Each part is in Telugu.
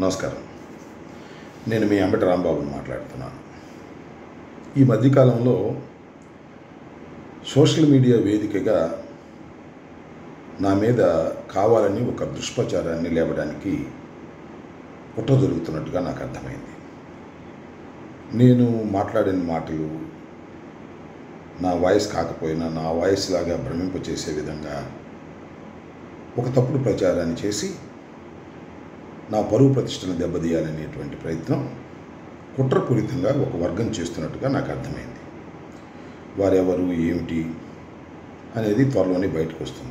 నమస్కారం నేను మీ అంబటి రాంబాబుని మాట్లాడుతున్నాను ఈ మధ్యకాలంలో సోషల్ మీడియా వేదికగా నా మీద కావాలని ఒక దుష్ప్రచారాన్ని లేవడానికి కుట్ర జరుగుతున్నట్టుగా నాకు అర్థమైంది నేను మాట్లాడిన మాటలు నా వాయిస్ కాకపోయినా నా వాయిస్ లాగా భ్రమింపచేసే విధంగా ఒక తప్పుడు ప్రచారాన్ని చేసి నా పరువు ప్రతిష్టను దెబ్బతీయాలనేటువంటి ప్రయత్నం కుట్రపూరితంగా ఒక వర్గం చేస్తున్నట్టుగా నాకు అర్థమైంది వారెవరు ఏమిటి అనేది త్వరలోనే బయటకు వస్తుంది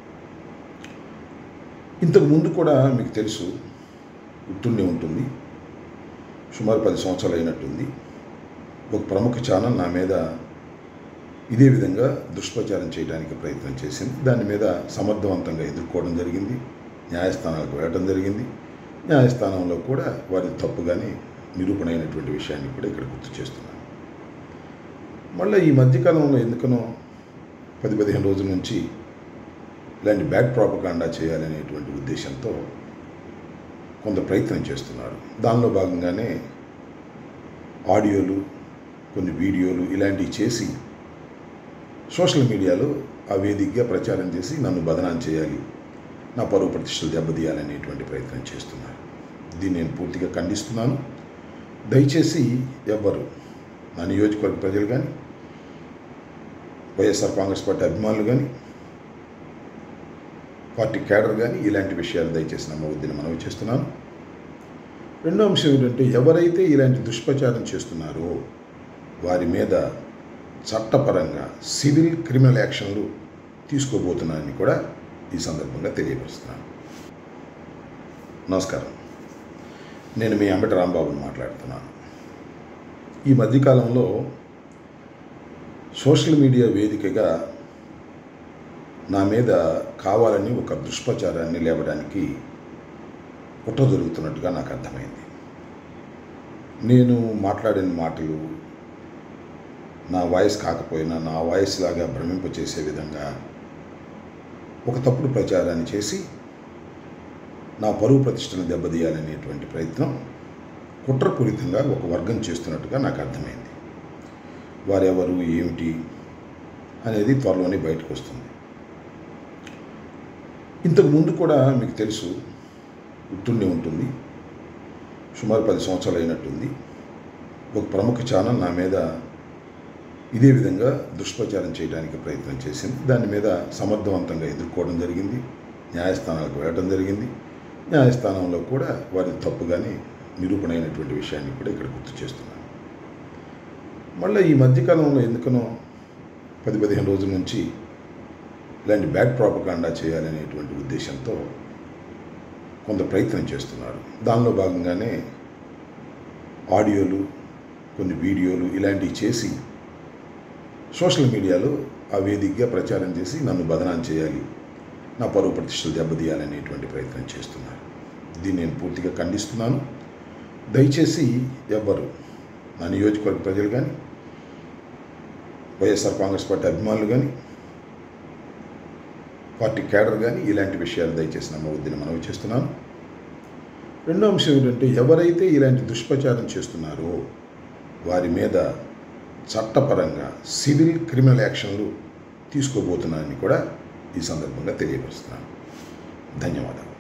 ఇంతకు ముందు కూడా మీకు తెలుసు గుర్తుండే ఉంటుంది సుమారు పది సంవత్సరాలు అయినట్టుంది ఒక ప్రముఖ ఛానల్ నా మీద ఇదే విధంగా దుష్ప్రచారం చేయడానికి ప్రయత్నం చేసింది దాని మీద సమర్థవంతంగా ఎదుర్కోవడం జరిగింది న్యాయస్థానాలకు వెళ్ళడం జరిగింది న్యాయస్థానంలో కూడా వారి తప్పుగానే నిరూపణ అయినటువంటి విషయాన్ని కూడా ఇక్కడ గుర్తు చేస్తున్నాను మళ్ళీ ఈ మధ్యకాలంలో ఎందుకనో పది పదిహేను రోజుల నుంచి ఇలాంటి బ్యాడ్ ప్రాపకాండా చేయాలనేటువంటి ఉద్దేశంతో కొంత ప్రయత్నం చేస్తున్నారు దానిలో భాగంగానే ఆడియోలు కొన్ని వీడియోలు ఇలాంటివి చేసి సోషల్ మీడియాలో ఆ వేదికగా ప్రచారం చేసి నన్ను బదనాం చేయాలి నా పరువు ప్రతిష్టలు దెబ్బతీయాలనేటువంటి ప్రయత్నం చేస్తున్నారు దీన్ని నేను పూర్తిగా ఖండిస్తున్నాను దయచేసి ఎవ్వరు నా నియోజకవర్గ ప్రజలు కానీ వైఎస్ఆర్ కాంగ్రెస్ పార్టీ అభిమానులు కానీ పార్టీ కేడర్ కానీ ఇలాంటి విషయాలు దయచేసి నమ్మవద్దని మనవి చేస్తున్నాను రెండో అంశం ఏంటంటే ఎవరైతే ఇలాంటి దుష్ప్రచారం చేస్తున్నారో వారి మీద చట్టపరంగా సివిల్ క్రిమినల్ యాక్షన్లు తీసుకోబోతున్నానని కూడా ఈ సందర్భంగా తెలియపరుస్తున్నాను నమస్కారం నేను మీ అంబటి రాంబాబుని మాట్లాడుతున్నాను ఈ మధ్యకాలంలో సోషల్ మీడియా వేదికగా నా మీద కావాలని ఒక దుష్ప్రచారాన్ని లేవడానికి కుట్ర జరుగుతున్నట్టుగా నాకు అర్థమైంది నేను మాట్లాడిన మాటలు నా వాయిస్ కాకపోయినా నా వాయిస్ లాగా భ్రమింపచేసే విధంగా ఒక తప్పుడు ప్రచారాన్ని చేసి నా పరువు ప్రతిష్టను దెబ్బతీయాలనేటువంటి ప్రయత్నం కుట్రపూరితంగా ఒక వర్గం చేస్తున్నట్టుగా నాకు అర్థమైంది వారెవరు ఏమిటి అనేది త్వరలోనే బయటకు వస్తుంది ఇంతకు ముందు కూడా మీకు తెలుసు గుర్తుండే ఉంటుంది సుమారు పది సంవత్సరాలు అయినట్టుంది ఒక ప్రముఖ ఛానల్ నా మీద ఇదే విధంగా దుష్ప్రచారం చేయడానికి ప్రయత్నం చేసింది దాని మీద సమర్థవంతంగా ఎదుర్కోవడం జరిగింది న్యాయస్థానాలకు వెళ్ళడం జరిగింది న్యాయస్థానంలో కూడా వారి తప్పుగానే నిరూపణ అయినటువంటి విషయాన్ని కూడా ఇక్కడ గుర్తు చేస్తున్నాను మళ్ళీ ఈ మధ్యకాలంలో ఎందుకనో పది పదిహేను రోజుల నుంచి ఇలాంటి బ్యాడ్ ప్రాపకాండా చేయాలనేటువంటి ఉద్దేశంతో కొంత ప్రయత్నం చేస్తున్నారు దానిలో భాగంగానే ఆడియోలు కొన్ని వీడియోలు ఇలాంటివి చేసి సోషల్ మీడియాలో ఆ వేదికగా ప్రచారం చేసి నన్ను బదనాం చేయాలి నా పరువు ప్రతిష్టలు దెబ్బతీయాలనేటువంటి ప్రయత్నం చేస్తున్నారు దీన్ని నేను పూర్తిగా ఖండిస్తున్నాను దయచేసి ఎవ్వరు నా నియోజకవర్గ ప్రజలు కానీ వైఎస్ఆర్ కాంగ్రెస్ పార్టీ అభిమానులు కానీ పార్టీ కేడర్ కానీ ఇలాంటి విషయాలు దయచేసి నమ్మవద్దని మనవి చేస్తున్నాను రెండో అంశం ఏంటంటే ఎవరైతే ఇలాంటి దుష్ప్రచారం చేస్తున్నారో వారి మీద చట్టపరంగా సివిల్ క్రిమినల్ యాక్షన్లు తీసుకోబోతున్నానని కూడా ఈ సందర్భంగా తెలియపరుస్తున్నాను ధన్యవాదాలు